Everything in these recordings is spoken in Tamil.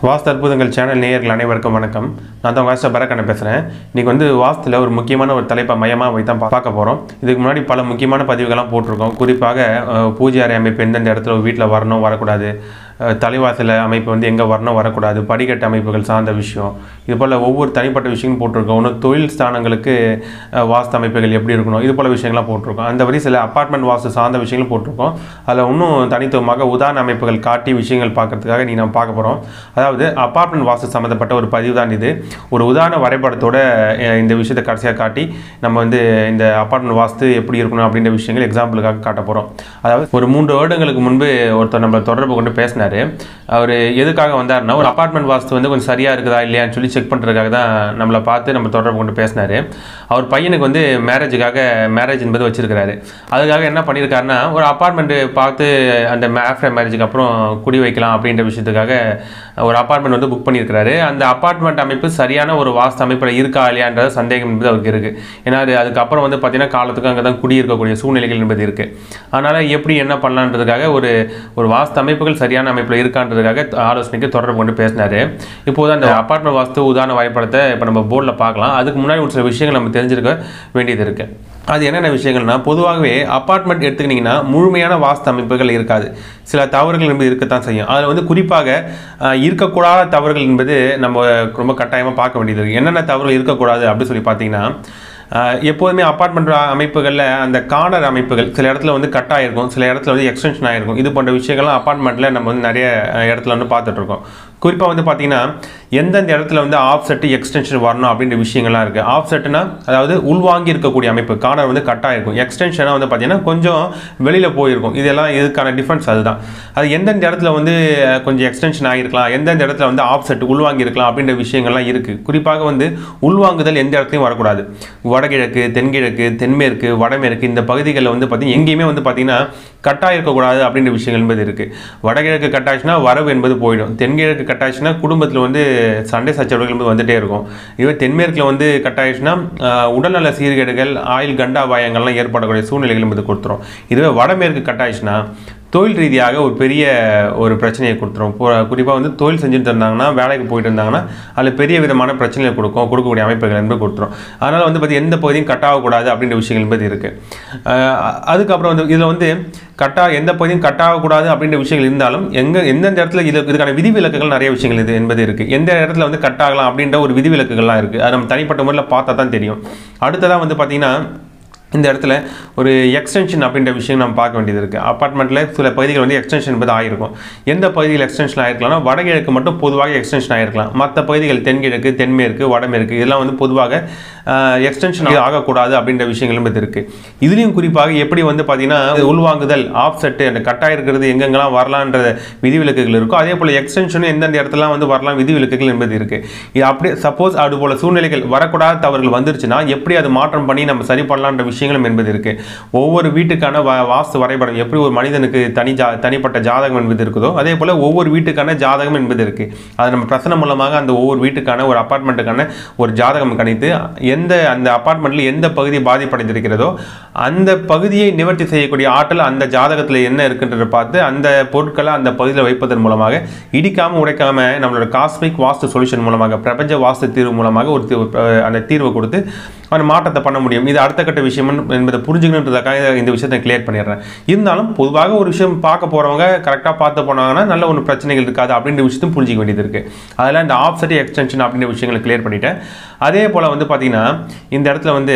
வாஸ்து அற்புதங்கள் சேனல் நேயர்கள் அனைவருக்கும் வணக்கம் நான் தான் வாஸ்து பரக்கண்ண பேசுகிறேன் இன்றைக்கி வந்து வாஸ்துல ஒரு முக்கியமான ஒரு தலைப்பை மையமாக வைத்து தான் பா- பார்க்க போகிறோம் இதுக்கு முன்னாடி பல முக்கியமான பதிவுகள்லாம் போட்டிருக்கோம் குறிப்பாக அஹ், பூஜை அறை அமைப்பு எந்தெந்த இடத்துல வீட்டில் வரணும் வரக்கூடாது அஹ், தலைவாசல் அமைப்பு வந்து எங்கே வரணும் வரக்கூடாது படிக்கட்டு அமைப்புகள் சார்ந்த விஷயம் இது போல் ஒவ்வொரு தனிப்பட்ட விஷயங்களும் போட்டிருக்கோம் இன்னும் தொழில் ஸ்தானங்களுக்கு அஹ், வாஸ்து அமைப்புகள் எப்படி இருக்கணும் இது போல் விஷயங்கள்லாம் போட்டிருக்கோம் அந்த வரி சில அப்பார்ட்மெண்ட் வாஸ்து சார்ந்த விஷயங்களும் போட்டிருக்கோம் அதில் இன்னும் தனித்துவமாக உதாரண அமைப்புகள் காட்டி விஷயங்கள் பார்க்கறதுக்காக நீ நம்ம பார்க்க போகிறோம் அதாவது அப்பார்ட்மெண்ட் வாஸ்து சம்மந்தப்பட்ட ஒரு பதிவு தான் இது ஒரு உதாரண வரைபடத்தோட அஹ், இந்த விஷயத்தை கடைசியாக காட்டி நம்ம வந்து இந்த அப்பார்ட்மெண்ட் வாஸ்து எப்படி இருக்கணும் அப்படின்ற விஷயங்கள் எக்ஸாம்பிளுக்காக காட்ட போகிறோம் அதாவது ஒரு மூன்று வருடங்களுக்கு முன்பு ஒருத்தர் நம்மளை தொடர்பு கொண்டு பேசினார் அவர் எதுக்காக வந்தாருன்னா ஒரு அப்பார்ட்மெண்ட் வாஸ்து வந்து கொஞ்சம் சரியாக இருக்குதா இல்லையான்னு சொல்லி செக் பண்ணுறதுக்காக தான் நம்மளை பார்த்து நம்ம தொடர்பு கொண்டு பேசினார் அவர் பையனுக்கு வந்து மேரேஜுக்காக மேரேஜ் என்பது வச்சிருக்கிறாரு அதுக்காக என்ன பண்ணியிருக்காருன்னா ஒரு அப்பார்ட்மெண்ட்டு பார்த்து அந்த ஆஃப்டர் மேரேஜுக்கு அப்புறம் குடி வைக்கலாம் அப்படின்ற விஷயத்துக்காக ஒரு அப்பார்ட்மெண்ட் வந்து புக் பண்ணியிருக்கிறாரு அந்த அப்பார்ட்மெண்ட் அமைப்பு சரியான ஒரு வாஸ்து அமைப்பில் இருக்கா இல்லையான்றது சந்தேகம் என்பது அவருக்கு இருக்குது ஏன்னா அது அதுக்கப்புறம் வந்து பார்த்தீங்கன்னா காலத்துக்கு அங்கே தான் குடியிருக்கக்கூடிய சூழ்நிலைகள் என்பது இருக்குது அதனால் எப்படி என்ன பண்ணலான்றதுக்காக ஒரு ஒரு வாஸ்து அமைப்புகள் சரியான அமைப்பில் இருக்கான்றதுக்காக ஆலோசனைக்கு தொடர்பு கொண்டு பேசினார் இப்போது அந்த அப்பார்ட்மெண்ட் வாஸ்து உதாரண வரைபடத்தை இப்போ நம்ம போர்டில் பார்க்கலாம் அதுக்கு முன்னாடி ஒரு சில விஷயங்கள் நம்ம தெரிஞ்சிருக்க வேண்டியது இருக்குது அது என்னென்ன விஷயங்கள்னா பொதுவாகவே அப்பார்ட்மெண்ட் எடுத்துக்கிட்டிங்கன்னா முழுமையான வாஸ்து அமைப்புகள் இருக்காது சில தவறுகள் என்பது இருக்கத்தான் செய்யும் அதில் வந்து குறிப்பாக அஹ், இருக்கக்கூடாத தவறுகள் என்பது நம்ம ரொம்ப கட்டாயமாக பார்க்க வேண்டியது இருக்குது என்னென்ன தவறுகள் இருக்கக்கூடாது அப்படின்னு சொல்லி பார்த்தீங்கன்னா அஹ், எப்போதுமே அப்பார்ட்மெண்ட் அமைப்புகளில் அந்த கார்னர் அமைப்புகள் சில இடத்துல வந்து கட் ஆகிருக்கும் சில இடத்துல வந்து எக்ஸ்டென்ஷன் ஆகிருக்கும் இது போன்ற விஷயங்கள்லாம் அப்பார்ட்மெண்ட்டில் நம்ம வந்து நிறைய அஹ், இடத்துல வந்து பார்த்துட்ருக்கோம் குறிப்பாக வந்து பார்த்தீங்கன்னா எந்தெந்த இடத்துல வந்து ஆஃப் செட்டு எக்ஸ்டென்ஷன் வரணும் அப்படின்ற விஷயங்கள்லாம் இருக்குது ஆஃப் செட்டுனா அதாவது உள்வாங்கி இருக்கக்கூடிய அமைப்பு கார்னர் வந்து கட் ஆகிருக்கும் எக்ஸ்டென்ஷனாக வந்து பார்த்தீங்கன்னா கொஞ்சம் வெளியில் போயிருக்கும் இதெல்லாம் இதுக்கான டிஃபரன்ஸ் அதுதான் அது எந்தெந்த இடத்துல வந்து அஹ், கொஞ்சம் எக்ஸ்டென்ஷன் ஆகிருக்கலாம் எந்தெந்த இடத்துல வந்து ஆஃப் செட் உள்வாங்கி இருக்கலாம் அப்படின்ற விஷயங்கள்லாம் இருக்குது குறிப்பாக வந்து உள்வாங்குதல் எந்த இடத்துலையும் வரக்கூடாது வடகிழக்கு தென்கிழக்கு தென்மேற்கு வடமேற்கு இந்த பகுதிகளில் வந்து பார்த்தீங்கன்னா எங்கேயுமே வந்து பார்த்தீங்கன்னா கட்டாக இருக்கக்கூடாது அப்படின்ற விஷயங்கள் என்பது இருக்குது வடகிழக்கு கட்டாச்சுன்னா வரவு என்பது போயிடும் தென்கிழக்கு கட்டாச்சுன்னா குடும்பத்தில் வந்து சண்டை சச்சரவுகள் என்பது வந்துட்டே இருக்கும் இதுவே தென்மேற்கில் வந்து கட்டாயிடுச்சுன்னா ஆஹ், உடல்நல சீர்கேடுகள் ஆயில் கண்டாபாயங்கள்லாம் ஏற்படக்கூடிய சூழ்நிலைகள் என்பது கொடுத்துரும் இதுவே வடமேற்கு கட்டாயிடுச்சுன்னா தொழில் ரீதியாக ஒரு பெரிய ஒரு பிரச்சனையை கொடுத்துரும் குறிப்பாக வந்து தொழில் செஞ்சுட்டு இருந்தாங்கன்னா வேலைக்கு போயிட்டு இருந்தாங்கன்னா அதில் பெரிய விதமான பிரச்சனையை கொடுக்கும் கொடுக்கக்கூடிய அமைப்புகள் என்பது கொடுத்துரும் அதனால் வந்து பார்த்தி எந்த பகுதியும் கட் ஆகக்கூடாது அப்படின்ற விஷயங்கள் என்பது இருக்குது அதுக்கப்புறம் வந்து இதில் வந்து கட்டா எந்த பகுதியும் கட் ஆகக்கூடாது அப்படின்ற விஷயங்கள் இருந்தாலும் எங்கே எந்தெந்த இடத்துல இது இதுக்கான விதிவிலக்குகள் நிறைய விஷயங்கள் இது என்பது இருக்குது எந்த இடத்துல வந்து கட் ஆகலாம் அப்படின்ற ஒரு விதிவிலக்குகள்லாம் இருக்குது அது நம்ம தனிப்பட்ட முறையில் பார்த்தா தான் தெரியும் அடுத்ததாக வந்து பார்த்திங்கன்னா இந்த இடத்துல ஒரு எக்ஸ்டென்ஷன் அப்படின்ற விஷயம் நம்ம பார்க்க வேண்டியது இருக்குது அப்பார்ட்மெண்ட்டில் சில பகுதிகள் வந்து எக்ஸ்டென்ஷன் என்பது ஆகிருக்கும் எந்த பகுதியில் எக்ஸ்டென்ஷன் ஆகிருக்கலாம்னா வடகிழக்கு மட்டும் பொதுவாக எக்ஸ்டென்ஷன் ஆகிருக்கலாம் மற்ற பகுதிகள் தென்கிழக்கு தென்மேற்கு வடமேற்கு இதெல்லாம் வந்து பொதுவாக எக்ஸ்டென்ஷன் ஆகக்கூடாது அப்படின்ற விஷயங்கள் என்பது இருக்குது இதுலேயும் குறிப்பாக எப்படி வந்து பார்த்தீங்கன்னா உள்வாங்குதல் ஆஃப் செட்டு அந்த கட்டாக இருக்கிறது எங்கெங்கெல்லாம் வரலான்ற விதிவிலக்குகள் இருக்கோ அதே போல் எக்ஸ்டென்ஷனும் எந்தெந்த இடத்துலாம் வந்து வரலாம் விதிவிலக்குகள் என்பது இருக்குது இது அப்படியே சப்போஸ் அது போல் சூழ்நிலைகள் வரக்கூடாத தவறுகள் வந்துருச்சுன்னா எப்படி அது மாற்றம் பண்ணி நம்ம சரி பண்ணலான்ற விஷயங்களும் என்பது இருக்கு ஒவ்வொரு வீட்டுக்கான வா- வாஸ்து வரைபடம் எப்படி ஒரு மனிதனுக்கு தனி ஜா தனிப்பட்ட ஜாதகம் என்பது இருக்குதோ அதே போல் ஒவ்வொரு வீட்டுக்கான ஜாதகம் என்பது இருக்கு அது நம்ம பிரசனம் மூலமாக அந்த ஒவ்வொரு வீட்டுக்கான ஒரு அப்பார்ட்மெண்ட்டுக்கான ஒரு ஜாதகம் கணித்து எந்த அந்த அப்பார்ட்மெண்ட்டில் எந்த பகுதி பாதிப்படைந்திருக்கிறதோ அந்த பகுதியை நிவர்த்தி செய்யக்கூடிய ஆற்றல் அந்த ஜாதகத்தில் என்ன இருக்குன்றதை பார்த்து அந்த பொருட்களை அந்த பகுதியில் வைப்பதன் மூலமாக இடிக்காம உடைக்காம நம்மளோட காஸ்மிக் வாஸ்து சொல்யூஷன் மூலமாக பிரபஞ்ச வாஸ்து தீர்வு மூலமாக ஒரு தீர்வு, அஹ், அந்த தீர்வை கொடுத்து அந்த மாற்றத்தை பண்ண முடியும் இது அடுத்த கட்ட விஷயம் என்பதை புரிஞ்சுக்கணுன்றதுக்காக இந்த விஷயத்தை கிளியர் பண்ணிடுறேன் இருந்தாலும் பொதுவாக ஒரு விஷயம் பார்க்க போகிறவங்க கரெக்டாக பார்த்து போனாங்கன்னா நல்ல ஒன்று பிரச்சனைகள் இருக்காது அப்படின்ற விஷயத்தையும் புரிஞ்சிக்க வேண்டியது இருக்குது அதெல்லாம் இந்த ஆஃப்செட் எக்ஸ்டென்ஷன் அப்படின்ற விஷயங்களை கிளியர் பண்ணிட்டேன் அதே போல் வந்து பார்த்தீங்கன்னா இந்த இடத்துல வந்து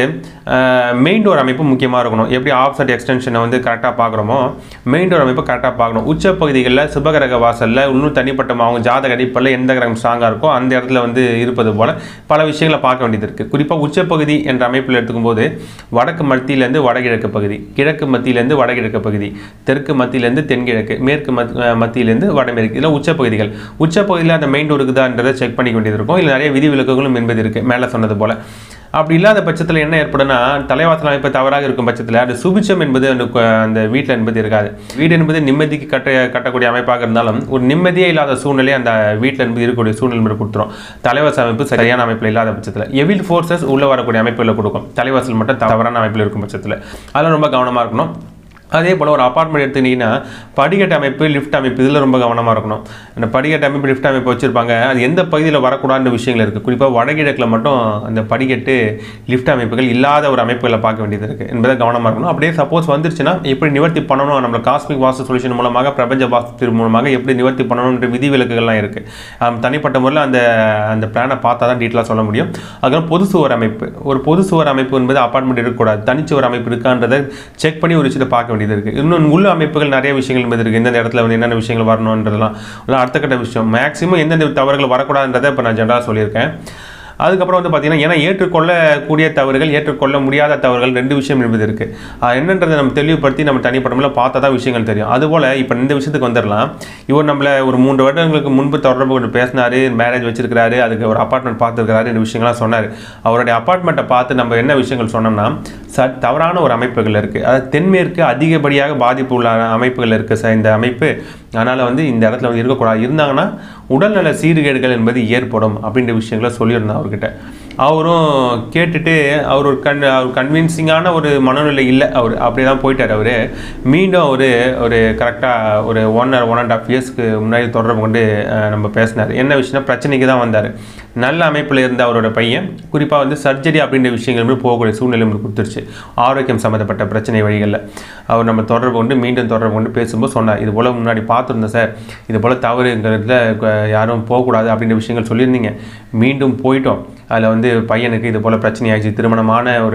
மெயின் டோர் அமைப்பு முக்கியமாக இருக்கணும் எப்படி ஆஃப்செட் எக்ஸ்டென்ஷனை வந்து கரெக்டாக பார்க்குறோமோ மெயின் டோர் அமைப்பு கரெக்டாக பார்க்கணும் உச்ச பகுதிகளில் சுபகிரக வாசலில் இன்னும் தனிப்பட்ட அவங்க ஜாதக அடிப்படையில் எந்த கிரகம் ஸ்ட்ராங்காக இருக்கோ அந்த இடத்துல வந்து இருப்பது போல் பல விஷயங்களை பார்க்க வேண்டியது இருக்குது குறிப்பாக உச்சப்பகுதி என்ற அமைப்பில் எடுத்துக்கும் போது வடக்கு மத்தியிலேருந்து வடகிழக்கு பகுதி கிழக்கு மத்தியிலேருந்து வடகிழக்கு பகுதி தெற்கு மத்தியிலேருந்து தென்கிழக்கு மேற்கு மத் அஹ் மத்தியிலேருந்து வடமேற்கு இதில் உச்சப்பகுதிகள் உச்சப்பகுதியில் அந்த மெயின் டோர் இருக்குதான்றதை செக் பண்ணிக்க வேண்டியது இருக்கும் இல்லை நிறைய விதிவிலக்குகளும் என்பது இருக்குது மேலே சொன்னது போல் அப்படி இல்லாத பட்சத்தில் என்ன ஏற்படும்னா தலைவாசல் அமைப்பு தவறாக இருக்கும் பட்சத்தில் அது சுபிச்சம் என்பது அந்த கு- அந்த வீட்டில் என்பது இருக்காது வீடு என்பது நிம்மதிக்கு கட்ட கட்டக்கூடிய அமைப்பாக இருந்தாலும் ஒரு நிம்மதியே இல்லாத சூழ்நிலை அந்த வீட்டில் என்பது இருக்கக்கூடிய சூழ்நிலை என்பது கொடுத்துரும் தலைவாசல் அமைப்பு சரியான அமைப்பில் இல்லாத பட்சத்தில் எவில் ஃபோர்ஸஸ் உள்ள வரக்கூடிய அமைப்புகளை கொடுக்கும் தலைவாசல் மட்டும் தவறான அமைப்பில் இருக்கும் பட்சத்தில் அதெல்லாம் ரொம்ப கவனமாக இருக்கணும் அதே போல் ஒரு அப்பார்ட்மெண்ட் எடுத்துக்கிட்டிங்கன்னா படிக்கட்டு அமைப்பு லிஃப்ட் அமைப்பு இதில் ரொம்ப கவனமாக இருக்கணும் அந்த படிக்கட்டு அமைப்பு லிஃப்ட் அமைப்பு வச்சுருப்பாங்க அது எந்த பகுதியில் வரக்கூடாத விஷயங்கள் இருக்குது குறிப்பாக வடகிழக்கில் மட்டும் அந்த படிக்கட்டு லிஃப்ட் அமைப்புகள் இல்லாத ஒரு அமைப்புகளை பார்க்க வேண்டியது இருக்குது என்பதை கவனமாக இருக்கணும் அப்படியே சப்போஸ் வந்துருச்சுன்னா எப்படி நிவர்த்தி பண்ணணும் நம்மள காஸ்மிக் வாஸ்து சொல்யூஷன் மூலமாக பிரபஞ்ச வாஸ்து தீர்வு மூலமாக எப்படி நிவர்த்தி பண்ணணுன்ற விதிவிலக்குகள்லாம் இருக்குது தனிப்பட்ட முறையில் அந்த அந்த பிளானை பார்த்தா தான் டீட்டெயிலாக சொல்ல முடியும் அதுக்கப்புறம் பொது சுவர் அமைப்பு ஒரு பொது சுவர் அமைப்பு என்பது அப்பார்ட்மெண்ட் இருக்கக்கூடாது தனிச்சுவர் அமைப்பு இருக்கான்றதை செக் பண்ணி ஒரு விஷயத்தை பார்க்க வேண்டியது இருக்குது இன்னும் உள்ள அமைப்புகள் நிறைய விஷயங்கள் என்பது இருக்குது எந்தெந்த இடத்துல வந்து என்னென்ன விஷயங்கள் வரணுன்றதெல்லாம் அதெல்லாம் அடுத்த கட்ட விஷயம் மேக்ஸிமம் எந்தெந்த தவறுகள் வரக்கூடாதுன்றதை இப்போ நான் ஜென்ரலாக சொல்லியிருக்கேன் அதுக்கப்புறம் வந்து பார்த்தீங்கன்னா ஏன்னா ஏற்றுக்கொள்ளக்கூடிய தவறுகள் ஏற்றுக்கொள்ள முடியாத தவறுகள் ரெண்டு விஷயம் என்பது இருக்குது அது என்னன்றதை நம்ம தெளிவுபடுத்தி நம்ம தனிப்பட்ட முறையில் பார்த்தா தான் விஷயங்கள் தெரியும் அதுபோல் இப்போ இந்த விஷயத்துக்கு வந்துடலாம் இவர் நம்மளை ஒரு மூன்று வருடங்களுக்கு முன்பு தொடர்பு கொண்டு பேசினாரு மேரேஜ் வச்சிருக்கிறாரு அதுக்கு ஒரு அப்பார்ட்மெண்ட் பார்த்துருக்கிறாரு இந்த விஷயங்கள்லாம் சொன்னார் அவருடைய அப்பார்ட்மெண்ட்டை பார்த்து நம்ம என்ன விஷயங்கள் சொன்னோம்னா ச தவறான ஒரு அமைப்புகள் இருக்குது அதாவது தென்மேற்கு அதிகப்படியாக பாதிப்பு உள்ள அமைப்புகள் இருக்குது சார் இந்த அமைப்பு அதனால் வந்து இந்த இடத்துல வந்து இருக்கக்கூடாது இருந்தாங்கன்னா உடல்நல சீர்கேடுகள் என்பது ஏற்படும் அப்படின்ற விஷயங்களை சொல்லியிருந்தேன் அவர்கிட்ட அவரும் கேட்டுட்டு அவர் ஒரு கன் அவர் கன்வின்சிங்கான ஒரு மனநிலை இல்லை அவர் அப்படியே தான் போயிட்டார் அவர் மீண்டும் அவர் ஒரு கரெக்டாக ஒரு ஒன் ஒன் அண்ட் ஆஃப் இயர்ஸ்க்கு முன்னாடி தொடர்பு கொண்டு அஹ், நம்ம பேசினார் என்ன விஷயம்னா பிரச்சனைக்கு தான் வந்தார் நல்ல அமைப்பில் இருந்த அவரோட பையன் குறிப்பாக வந்து சர்ஜரி அப்படின்ற விஷயங்கள் வந்து போகக்கூடிய சூழ்நிலை நம்மளுக்கு கொடுத்துருச்சு ஆரோக்கியம் சம்மந்தப்பட்ட பிரச்சனை வழிகளில் அவர் நம்ம தொடர்பு கொண்டு மீண்டும் தொடர்பு கொண்டு பேசும்போது சொன்னார் இது போல் முன்னாடி பார்த்துருந்தேன் சார் இது போல் தவறுங்கிறதுல அஹ், யாரும் போகக்கூடாது அப்படின்ற விஷயங்கள் சொல்லியிருந்தீங்க மீண்டும் போயிட்டோம் அதில் வந்து பையனுக்கு இது போல் பிரச்சனையாச்சு திருமணமான ஒரு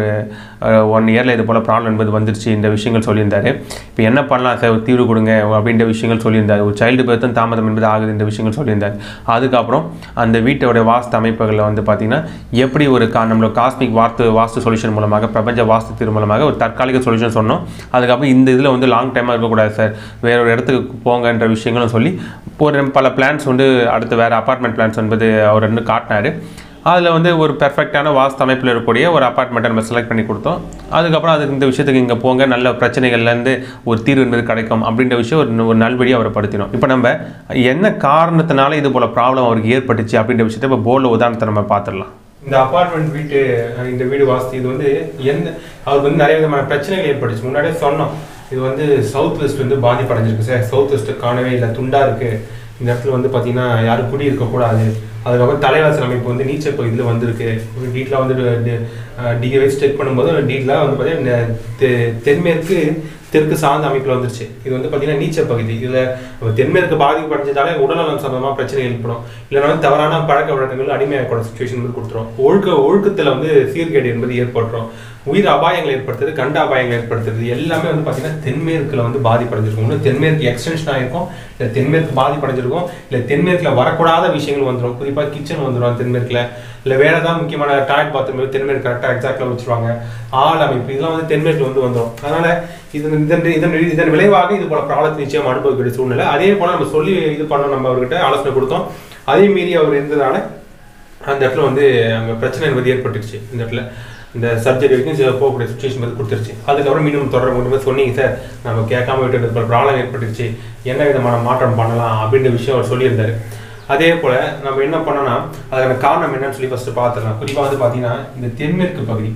ஒன் இயரில் இது போல் ப்ராப்ளம் என்பது வந்துருச்சு இந்த விஷயங்கள் சொல்லியிருந்தாரு இப்போ என்ன பண்ணலாம் சார் ஒரு தீர்வு கொடுங்க அப்படின்ற விஷயங்கள் சொல்லியிருந்தார் ஒரு சைல்டு பர்த்தும் தாமதம் என்பது ஆகுது இந்த விஷயங்கள் சொல்லியிருந்தார் அதுக்கப்புறம் அந்த வீட்டோட வாஸ்து அமைப்புகளில் வந்து பார்த்திங்கன்னா எப்படி ஒரு கா நம்மளோட காஸ்மிக் வாஸ்து வாஸ்து சொல்யூஷன் மூலமாக பிரபஞ்ச வாஸ்து தீர்வு மூலமாக ஒரு தற்காலிக சொல்யூஷன் சொன்னோம் அதுக்கப்புறம் இந்த இதில் வந்து லாங் டைமாக இருக்கக்கூடாது சார் வேற ஒரு இடத்துக்கு போங்கன்ற விஷயங்களும் சொல்லி ஒரு பல பிளான்ஸ் வந்து அடுத்து வேறு அப்பார்ட்மெண்ட் பிளான்ஸ் என்பது அவர் வந்து காட்டினாரு அதில் வந்து ஒரு பெர்ஃபெக்டான வாஸ்து அமைப்பில் இருக்கக்கூடிய ஒரு அப்பார்ட்மெண்ட்டை நம்ம செலக்ட் பண்ணி கொடுத்தோம் அதுக்கப்புறம் அதுக்கு இந்த விஷயத்துக்கு இங்கே போங்க நல்ல பிரச்சனைகள்லேருந்து ஒரு தீர்வு என்பது கிடைக்கும் அப்படின்ற விஷயம் ஒரு ஒரு நல்வழியாக அவரை படுத்தினோம் இப்போ நம்ம என்ன காரணத்தினால இது போல் ப்ராப்ளம் அவருக்கு ஏற்பட்டுச்சு அப்படின்ற விஷயத்தை இப்போ போர்டில் உதாரணத்தை நம்ம பார்த்துடலாம் இந்த அப்பார்ட்மெண்ட் வீட்டு அஹ், இந்த வீடு வாஸ்து இது வந்து எந்த அவருக்கு வந்து நிறைய விதமான பிரச்சனைகள் ஏற்பட்டுச்சு முன்னாடியே சொன்னோம் இது வந்து சவுத் வெஸ்ட் வந்து பாதிப்படைஞ்சிருக்கு சார் சவுத் வெஸ்ட் காணவே இல்லை துண்டா இருக்கு இந்த இடத்துல வந்து பார்த்தீங்கன்னா யாரும் குடி இருக்கக்கூடாது அதுக்கப்புறம் தலைவாசல் அமைப்பு வந்து நீச்சல் பகுதியில் வந்திருக்கு டீட்டெயிலாக வந்து டிகே வைஸ் செக் பண்ணும்போது டீட்டெயிலாக வந்து பார்த்தீங்கன்னா தெ- தென்மேற்கு தெற்கு சார்ந்த அமைப்பில் வந்துருச்சு இது வந்து பார்த்தீங்கன்னா நீச்சல் பகுதி இதில் தென்மேற்கு பாதிப்படைஞ்சதாலே உடல்நலம் சம்பந்தமாக பிரச்சனை ஏற்படும் இல்லைன்னா வந்து தவறான பழக்க வழக்கங்கள் அடிமையாகக்கூட சுச்சுவேஷன் வந்து கொடுத்துரும் ஒழுக்க ஒழுக்கத்தில் வந்து சீர்கேடு என்பது ஏற்பட்டுரும் உயிர் அபாயங்கள் ஏற்படுத்துறது கண்ட அபாயங்கள் ஏற்படுத்துறது எல்லாமே வந்து பார்த்தீங்கன்னா தென்மேற்குல வந்து பாதிப்படைஞ்சிருக்கும் ஒன்று தென்மேற்கு எக்ஸ்டென்ஷன் ஆயிருக்கும் இல்லை தென்மேற்கு பாதிப்படைஞ்சிருக்கும் இல்லை தென்மேற்குல வரக்கூடாத விஷயங்கள் வந்துடும் குறிப்பாக கிச்சன் வந்துடும் தென்மேற்குல இல்லை வேற ஏதாவது முக்கியமான டாய்லெட் பாத்ரூம் தென்மேற்கு கரெக்டாக எக்ஸாக்டில் வச்சிருவாங்க ஆள் அமைப்பு இதெல்லாம் வந்து தென்மேற்குல வந்து வந்துடும் அதனால இதன் இதன் இதன் இதன் விளைவாக இது போல ப்ராப்ளத்தை நிச்சயம் அனுபவிக்கக்கூடிய சூழ்நிலை அதே போல நம்ம சொல்லி இது பண்ணோம் நம்ம அவர்கிட்ட ஆலோசனை கொடுத்தோம் அதே மீறி அவர் இருந்ததால அந்த இடத்துல வந்து அங்கே பிரச்சனை என்பது ஏற்பட்டுருச்சு இந்த இடத்துல இந்த சர்ஜரி வரைக்கும் சில போகக்கூடிய சுச்சுவேஷன் வந்து கொடுத்துருச்சு அதுக்கப்புறம் மீண்டும் தொடர்பு கொண்டு போய் சொன்னீங்க சார் நம்ம கேட்காம விட்டு ப்ராப்ளம் ஏற்பட்டுருச்சு என்ன விதமான மாற்றம் பண்ணலாம் அப்படின்ற விஷயம் அவர் சொல்லியிருந்தாரு அதே போல நம்ம என்ன பண்ணோம்னா அதுக்கான காரணம் என்னன்னு சொல்லி ஃபர்ஸ்ட் பார்த்துடலாம் குறிப்பாக வந்து பார்த்தீங்கன்னா இந்த தென்மேற்கு பகுதி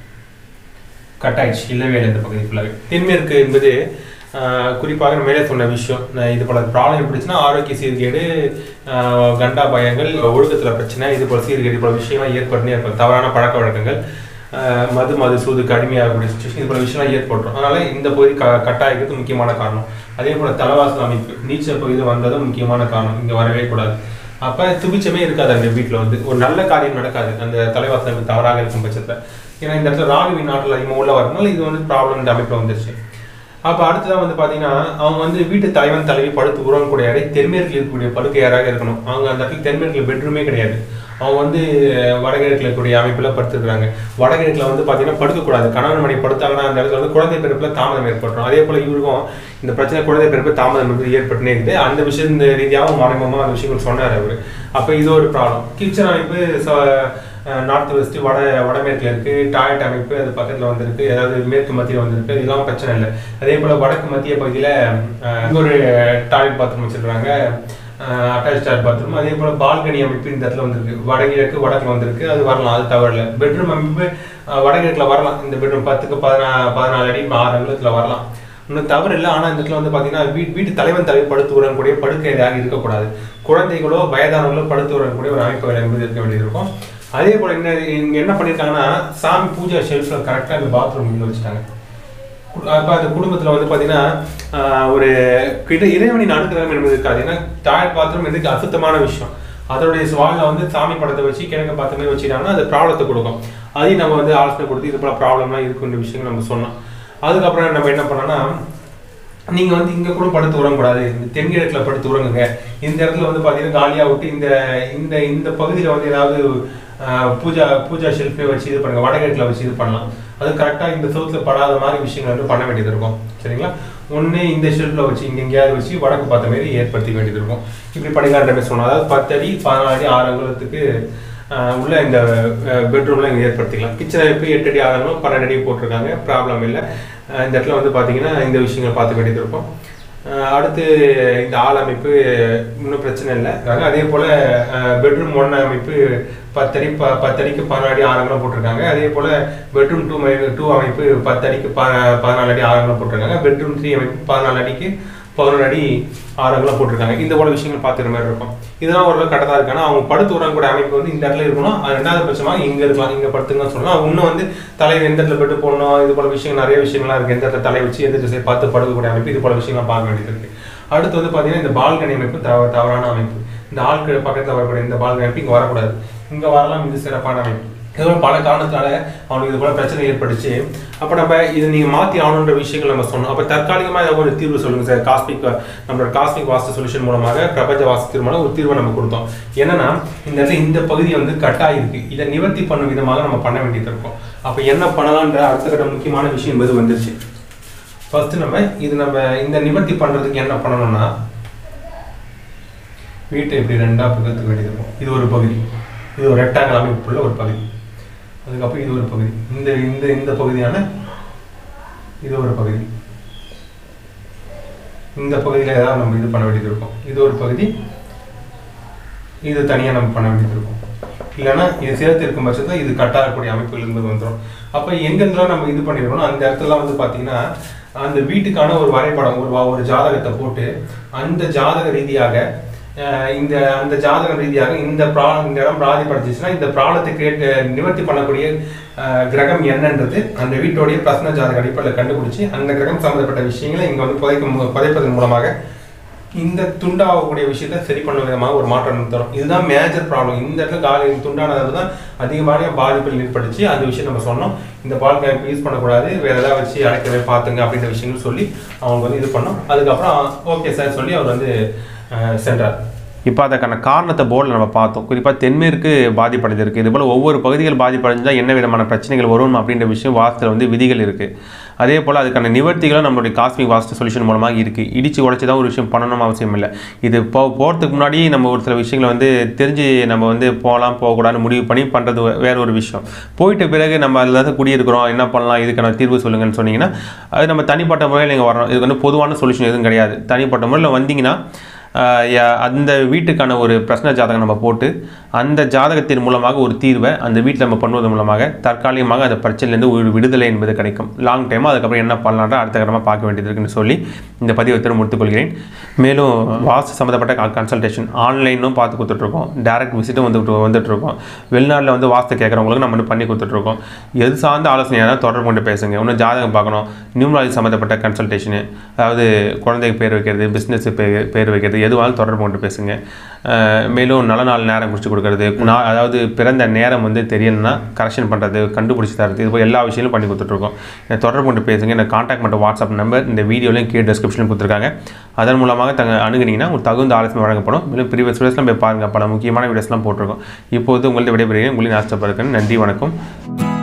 கட் ஆயிடுச்சு இல்லவே இல்லை இந்த பகுதி ஃபுல்லாகவே தென்மேற்கு என்பது ஆஹ், குறிப்பாக நான் மேலே சொன்ன விஷயம் நான் இது போல ப்ராப்ளம் எப்படிச்சுன்னா ஆரோக்கிய சீர்கேடு ஆஹ், கண்டா பயங்கள் ஒழுக்கத்தில் பிரச்சனை இது போல சீர்கேடு இது போல விஷயம்லாம் ஏற்பட்டுனே இருக்கும் தவறான பழக்க வழக்கங்கள் ஆஹ், மது மது சூதுக்கு அடிமையாகக்கூடிய சுச்சுவேஷன் இது போல விஷயம்லாம் ஏற்பட்டுரும் அதனால இந்த பகுதி க கட்டாயத்துக்கு முக்கியமான காரணம் அதே போல தலைவாசல் அமைப்பு நீச்சல் பகுதியில் வந்ததும் முக்கியமான காரணம் இங்கே வரவே கூடாது அப்ப துபிச்சமே இருக்காது அந்த வீட்டில் வந்து ஒரு நல்ல காரியம் நடக்காது அந்த தலைவாசல் அமைப்பு தவறாக இருக்கும் பட்சத்தில் ஏன்னா இந்த இடத்துல ராகுவின் நாட்டில் அதிகமாக உள்ள வரனால இது வந்து ப்ராப்ளம் இந்த அமைப்பில் வந்துருச்சு அப்போ அடுத்ததான் வந்து பார்த்தீங்கன்னா அவங்க வந்து வீட்டு தலைவன் தலைவி படுத்து உறங்கக்கூடிய அறை தென்மேற்கில் இருக்கக்கூடிய படுக்கை யாராக இருக்கணும் அவங்க அந்த இடத்துல தென்மேற்கில் பெட்ரூமே கிடையாது அவங்க வந்து வடகிழக்கில் இருக்கக்கூடிய அமைப்பில் படுத்துருக்காங்க வடகிழக்கில் வந்து பார்த்தீங்கன்னா படுக்கக்கூடாது கணவன் மணி படுத்தாங்கன்னா அந்த இடத்துல வந்து குழந்தை பிறப்பில் தாமதம் ஏற்பட்டுரும் அதே போல் இவருக்கும் இந்த பிரச்சனை குழந்தை பிறப்பு தாமதம் வந்து ஏற்பட்டுனே இருக்குது அந்த விஷயம் இந்த ரீதியாகவும் மறைமுகமாக அந்த விஷயங்கள் சொன்னார் அவர் அப்போ இது ஒரு ப்ராப்ளம் கிச்சன் அமைப்பு நார்த் வெஸ்ட் வட வடமேற்குல இருக்கு டாய்லெட் அமைப்பு அது பக்கத்தில் வந்திருக்கு ஏதாவது மேற்கு மத்தியில் வந்திருக்கு இதெல்லாம் பிரச்சனை இல்லை அதே போல் வடக்கு மத்திய பகுதியில் இங்க ஒரு டாய்லெட் பாத்ரூம் வச்சிருக்காங்க அட்டாச் டாய்லெட் பாத்ரூம் அதே போல் பால்கனி அமைப்பு இந்த இடத்துல வந்திருக்கு வடகிழக்கு வடக்கு வந்திருக்கு அது வரலாம் அது தவறில்லை பெட்ரூம் அமைப்பு அஹ், வடகிழக்குல வரலாம் இந்த பெட்ரூம் பத்துக்கு பதினா பதினாலு அடி ஆறு அங்குலத்தில் வரலாம் இன்னும் தவறு இல்லை ஆனால் இந்த இடத்துல வந்து பார்த்தீங்கன்னா வீட் வீட்டு தலைவன் தலைவி படுத்து உறங்கக்கூடிய படுக்கையாக இருக்கக்கூடாது குழந்தைகளோ வயதானவர்களோ படுத்து உறங்கக்கூடிய ஒரு அமைப்பு என்பது இருக்க வேண்டியது இருக்கும் அதே போல் என்ன இங்கே என்ன பண்ணியிருக்காங்கன்னா சாமி பூஜா ஷெல்ஃபில் கரெக்டாக இந்த பாத்ரூம் இங்கே வச்சுட்டாங்க அப்போ அந்த குடும்பத்தில் வந்து பார்த்தீங்கன்னா ஆஹ், ஒரு கிட்ட இறைவனின் அனுகிரகம் என்பது இருக்காது ஏன்னா டாய்லெட் பாத்ரூம் எதுக்கு அசுத்தமான விஷயம் அதோடைய வாலில் வந்து சாமி படத்தை வச்சு கிழக்கு பார்த்த மாதிரி வச்சுட்டாங்கன்னா அது ப்ராப்ளத்தை கொடுக்கும் அதையும் நம்ம வந்து ஆலோசனை கொடுத்து இது போல ப்ராப்ளம்லாம் இருக்குன்ற விஷயங்கள் நம்ம சொன்னோம் அதுக்கப்புறம் நம்ம என்ன பண்ணோம்னா நீங்க வந்து இங்க கூட படுத்து உறங்கக்கூடாது இந்த தென்கிழக்குல படுத்து உறங்குங்க இந்த இடத்துல வந்து பாத்தீங்கன்னா காலியா விட்டு இந்த இந்த இந்த பகுதியில வந்து ஏதாவது ஆஹ், பூஜா பூஜா ஷெல்ஃபே வச்சு இது பண்ணுங்க வடகிழக்குல வச்சு இது பண்ணலாம் அது கரெக்டா இந்த சோத்துல படாத மாதிரி விஷயங்கள் வந்து பண்ண வேண்டியது இருக்கும் சரிங்களா ஒண்ணு இந்த ஷெல்ஃப்ல வச்சு இங்க எங்கேயாவது வச்சு வடக்கு பார்த்த மாதிரி ஏற்படுத்திக்க வேண்டியது இருக்கும் இப்படி பண்ணிக்கான்ற மாதிரி சொன்னோம் அதாவது பத்து அடி பதினாலு அடி ஆறு அங்குலத்துக்கு ஆஹ், உள்ள இந்த பெட்ரூம்ல இங்க ஏற்படுத்திக்கலாம் கிச்சனை போய் எட்டு அடி ஆகணும் பன்னெண்டு அடி போட்டிருக்காங்க ப்ராப்ளம் இல்லை ஆஹ், இந்த இடத்துல வந்து பாத்தீங்கன்னா இந்த விஷயங்களை பார்த்துக்க வேண்டியது இருக்கும் ஆஹ், அடுத்து இந்த ஆள் அமைப்பு இன்னும் பிரச்சனை இல்லை அதாவது அதே போல பெட்ரூம் ஒன் அமைப்பு பத்தடி ப பத்தடிக்கு பதினாலு அடி ஆரம்பம் போட்டிருக்காங்க அதே போல பெட்ரூம் டூ டூ அமைப்பு பத்தடிக்கு ப பதினாலு அடி ஆரம்பம் போட்டிருக்காங்க பெட்ரூம் த்ரீ அமைப்பு பதினாலு அடிக்கு பதினொரு அடி ஆரம்பம் போட்டிருக்காங்க இந்த போல விஷயங்கள் பார்த்துக்கிற மாதிரி இருக்கும் இதெல்லாம் ஓரளவு கரெக்டாக இருக்கு ஆனா அவங்க படுத்து உறங்கக்கூடிய அமைப்பு வந்து இந்த இடத்துல இருக்கணும் அது ரெண்டாவது பட்சமா இங்க இருக்கலாம் இங்க படுத்துங்கன்னு சொல்லலாம் இன்னும் வந்து தலை எந்த இடத்துல பெட்டு போடணும் இது போல விஷயங்கள் நிறைய விஷயங்கள்லாம் இருக்கு எந்த இடத்துல தலை வச்சு எந்த திசை பார்த்து படுக்கக்கூடிய அமைப்பு இது போல விஷயங்கள்லாம் பார்க்க வேண்டியது இருக்கு அடுத்து வந்து பாத்தீங்கன்னா இந்த பால்கனி அமைப்பு தவ தவறான அமைப்பு இந்த ஆட்கள் பக்கத்துல வரக்கூடிய இந்த பால்கனி அமைப்பு இங்க வரக்கூடாது இங்க வரலாம் இது சிறப்பான அமைப்பு இது போல பல காரணத்தால அவனுக்கு இது போல பிரச்சனை ஏற்பட்டுச்சு அப்ப நம்ம இதை நீங்க மாத்தி ஆகணுன்ற விஷயங்கள் நம்ம சொன்னோம் அப்ப தற்காலிகமா ஏதாவது ஒரு தீர்வு சொல்லுங்க சார் காஸ்மிக் நம்மளோட காஸ்மிக் வாஸ்து சொல்யூஷன் மூலமாக பிரபஞ்ச வாஸ்து தீர்வு மூலம் ஒரு தீர்வை நம்ம கொடுத்தோம் என்னன்னா இந்த இடத்துல இந்த பகுதி வந்து கட்டா இருக்கு இதை நிவர்த்தி பண்ணும் விதமாக நம்ம பண்ண வேண்டியது இருக்கும் அப்ப என்ன பண்ணலாம்ன்ற அடுத்த கட்ட முக்கியமான விஷயம் என்பது வந்துருச்சு ஃபர்ஸ்ட் நம்ம இது நம்ம இந்த நிவர்த்தி பண்றதுக்கு என்ன பண்ணணும்னா வீட்டை இப்படி ரெண்டா பக்கத்துக்கு வேண்டியது இருக்கும் இது ஒரு பகுதி இது ஒரு ரெக்டாங்கல் அமைப்புள்ள ஒரு பகுதி அதுக்கப்புறம் இது ஒரு பகுதி இந்த இந்த இந்த பகுதியான இது ஒரு பகுதி இந்த பகுதியில் ஏதாவது நம்ம இது பண்ண வேண்டியது இருக்கும் இது ஒரு பகுதி இது தனியாக நம்ம பண்ண வேண்டியது இருக்கும் இல்லைன்னா இது சேர்த்து இருக்கும் பட்சத்தில் இது கட்டாகக்கூடிய அமைப்புகள் என்பது வந்துடும் அப்போ எங்கெங்கெல்லாம் நம்ம இது பண்ணிருக்கோம் அந்த இடத்துல வந்து பார்த்தீங்கன்னா அந்த வீட்டுக்கான ஒரு வரைபடம் ஒரு வா- ஒரு ஜாதகத்தை போட்டு அந்த ஜாதக ரீதியாக அஹ், இந்த அந்த ஜாதக ரீதியாக இந்த ப்ரா இந்த இடம் பிராதிப்படுத்துச்சுன்னா இந்த ப்ராப்ளத்தை கேட்டு நிவர்த்தி பண்ணக்கூடிய அஹ், கிரகம் என்னன்றது அந்த வீட்டோடைய பிரசன ஜாதக அடிப்படையில் கண்டுபிடிச்சு அந்த கிரகம் சம்பந்தப்பட்ட விஷயங்களை இங்கே வந்து புதைக்கும் மு- புதைப்பதன் மூலமாக இந்த துண்டாகக்கூடிய விஷயத்தை சரி பண்ண விதமாக ஒரு மாற்றம் தரும் இதுதான் மேஜர் ப்ராப்ளம் இந்த இடத்துல காலி துண்டானது தான் அதிகமான பாதிப்புகள் ஏற்பட்டுச்சு அந்த விஷயம் நம்ம சொன்னோம் இந்த பால் கேம்ப் யூஸ் பண்ணக்கூடாது வேற ஏதாவது வச்சு அடைக்கவே பார்த்துங்க அப்படின்ற விஷயங்கள் சொல்லி அவங்க வந்து இது பண்ணோம் அதுக்கப்புறம் ஓகே சார் சொல்லி அவர் வந்து அஹ், சென்றார் இப்போ அதுக்கான காரணத்தை போர்டில் நம்ம பார்த்தோம் குறிப்பாக தென்மேற்கு பாதிப்படைஞ்சிருக்கு இது போல் ஒவ்வொரு பகுதிகள் பாதிப்படைஞ்சால் என்ன விதமான பிரச்சனைகள் வரும் அப்படின்ற விஷயம் வாஸ்துல வந்து விதிகள் இருக்குது அதே போல் அதுக்கான நிவர்த்திகளும் நம்மளுடைய காஸ்மிக் வாஸ்து சொல்யூஷன் மூலமாக இருக்குது இடிச்சு உடச்சி தான் ஒரு விஷயம் பண்ணணும் அவசியம் இல்லை இது போ போகிறதுக்கு முன்னாடி நம்ம ஒரு சில விஷயங்களை வந்து தெரிஞ்சு நம்ம வந்து போகலாம் போகக்கூடாதுன்னு முடிவு பண்ணி பண்ணுறது வேற ஒரு விஷயம் போயிட்ட பிறகு நம்ம அதில் தான் குடியிருக்கிறோம் என்ன பண்ணலாம் இதுக்கான தீர்வு சொல்லுங்கன்னு சொன்னீங்கன்னா அது நம்ம தனிப்பட்ட முறையில் நீங்கள் வரணும் இதுக்கு வந்து பொதுவான சொல்யூஷன் எதுவும் கிடையாது தனிப்பட்ட முறையில் வந்தீங்கன்னா ஆஹ் யா- அந்த வீட்டுக்கான ஒரு பிரச்சனை ஜாதகம் நம்ம போட்டு அந்த ஜாதகத்தின் மூலமாக ஒரு தீர்வை அந்த வீட்டில் நம்ம பண்ணுவதன் மூலமாக தற்காலிகமாக அந்த பிரச்சனையிலேருந்து ஒரு விடுதலை என்பது கிடைக்கும் லாங் டைமாக அதுக்கப்புறம் என்ன பண்ணலான்ற அடுத்த கட்டமாக பார்க்க வேண்டியது இருக்குன்னு சொல்லி இந்த பதிவை திரும்ப முடித்துக்கொள்கிறேன் மேலும் வாஸ்து சம்மந்தப்பட்ட கன்சல்டேஷன் ஆன்லைனும் பார்த்து கொடுத்துட்ருக்கோம் டேரக்ட் விசிட்டும் வந்து வந்துட்டுருக்கோம் வெளிநாட்டில் வந்து வாஸ்து கேட்குறவங்களுக்கு நம்ம வந்து பண்ணி கொடுத்துட்ருக்கோம் எது சார்ந்த ஆலோசனையாக தான் தொடர்பு கொண்டு பேசுங்க இன்னும் ஜாதகம் பார்க்கணும் நியூமராலஜி சம்மந்தப்பட்ட கன்சல்டேஷனு அதாவது குழந்தைக்கு பேர் வைக்கிறது பிஸ்னஸ் பேர் பேர் வைக்கிறது எதுவாலும் தொடர்பு கொண்டு பேசுங்க அஹ் மேலும் நல்ல நாள் நேரம் குறித்து கொடுக்கறது நான் அதாவது பிறந்த நேரம் வந்து தெரியணும்னா கரெக்ஷன் பண்ணுறது கண்டுபிடிச்சி தரது இது போல் எல்லா விஷயங்களும் பண்ணி கொடுத்துட்ருக்கோம் என்னை தொடர்பு கொண்டு பேசுங்க எனக்கு காண்டாக்ட் பண்ணுற வாட்ஸ்அப் நம்பர் இந்த வீடியோலையும் கீழே டிஸ்கிரிப்ஷனில் கொடுத்துருக்காங்க அதன் மூலமாக தங்க அணுகுனீங்கன்னா உங்களுக்கு தகுந்த ஆலோசனை வழங்கப்படும் மேலும் ப்ரீவியஸ் வீடியோஸ்லாம் போய் பாருங்கள் பல முக்கியமான வீடியோஸ்லாம் போட்டிருக்கோம் இப்போது உங்கள்ட்ட விடைபெறுகிறேன் உங்களின் ஆசைப்படுறேன் நன்றி வணக்கம்